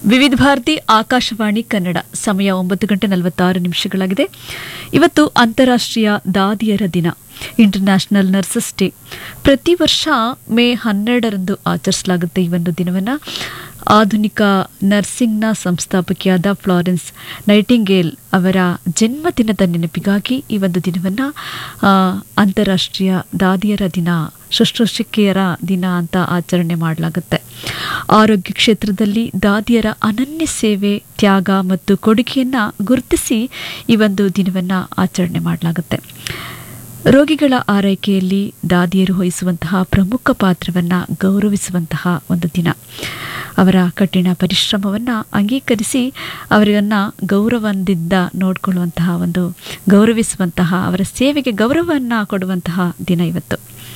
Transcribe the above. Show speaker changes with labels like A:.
A: ವಿವಿಧ ಭಾರತಿ ಆಕಾಶವಾಣಿ ಕನ್ನಡ ಸಮಯ ಒಂಬತ್ತು ಗಂಟೆ ನಲವತ್ತಾರು ನಿಮಿಷಗಳಾಗಿದೆ ಇವತ್ತು ಅಂತಾರಾಷ್ಟ್ರೀಯ ದಾದಿಯರ ದಿನ ಇಂಟರ್ನ್ಯಾಷನಲ್ ನರ್ಸಸ್ ಡೇ ಪ್ರತಿ ವರ್ಷ ಮೇ ಹನ್ನೆರಡರಂದು ಆಚರಿಸಲಾಗುತ್ತೆ ಈ ಒಂದು ದಿನವನ್ನು ಆಧುನಿಕ ನರ್ಸಿಂಗ್ನ ಸಂಸ್ಥಾಪಕಿಯಾದ ಫ್ಲಾರೆನ್ಸ್ ನೈಟಿಂಗೇಲ್ ಅವರ ಜನ್ಮದಿನದ ನೆನಪಿಗಾಗಿ ಈ ಒಂದು ದಿನವನ್ನು ಅಂತಾರಾಷ್ಟ್ರೀಯ ದಾದಿಯರ ದಿನ ಶುಶ್ರೂಷಕಿಯರ ದಿನ ಅಂತ ಆಚರಣೆ ಮಾಡಲಾಗುತ್ತೆ ಆರೋಗ್ಯ ಕ್ಷೇತ್ರದಲ್ಲಿ ದಾದಿಯರ ಅನನ್ಯ ಸೇವೆ ತ್ಯಾಗ ಮತ್ತು ಕೊಡುಗೆಯನ್ನು ಗುರುತಿಸಿ ಈ ಒಂದು ದಿನವನ್ನು ಆಚರಣೆ ಮಾಡಲಾಗುತ್ತೆ ರೋಗಿಗಳ ಆರೈಕೆಯಲ್ಲಿ ದಾದಿಯರು ವಹಿಸುವಂತಹ ಪ್ರಮುಖ ಪಾತ್ರವನ್ನು ಗೌರವಿಸುವಂತಹ ಒಂದು ದಿನ ಅವರ ಕಠಿಣ ಪರಿಶ್ರಮವನ್ನು ಅಂಗೀಕರಿಸಿ ಅವರನ್ನು ಗೌರವದಿಂದ ನೋಡಿಕೊಳ್ಳುವಂತಹ ಒಂದು ಗೌರವಿಸುವಂತಹ ಅವರ ಸೇವೆಗೆ ಗೌರವವನ್ನು ಕೊಡುವಂತಹ ದಿನ ಇವತ್ತು